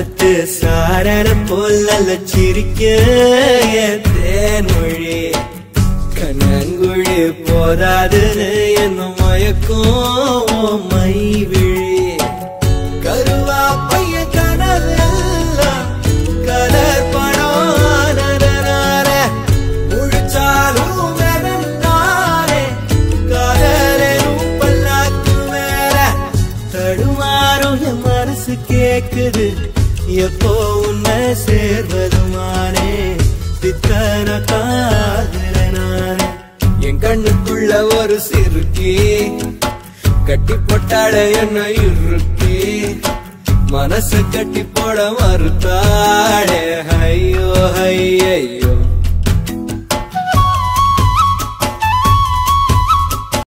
முத்தத்து சாரண போல சிரிக்க என் தேன்மொழி கண்ணங்குழி போதாதுன்னு என்ன மயக்கும் மை விழி கருவா பைய கனவெல்லாம் கலர் படம் நரநர. முழிச்சாலும் வெறுந்தானே காதலும் பல்லாக்கு மேல தடுமாறும் என் மனசு கேக்குது எப்போ உன்னை சேர்வதுமானே பித்தன காதல நானே என் கண்ணுக்குள்ள ஒரு சிறுக்கி கட்டி போட்டாட என்ன இறுக்கி மனசு கட்டி போட மறுத்தாடே ஐயோ ஐயோ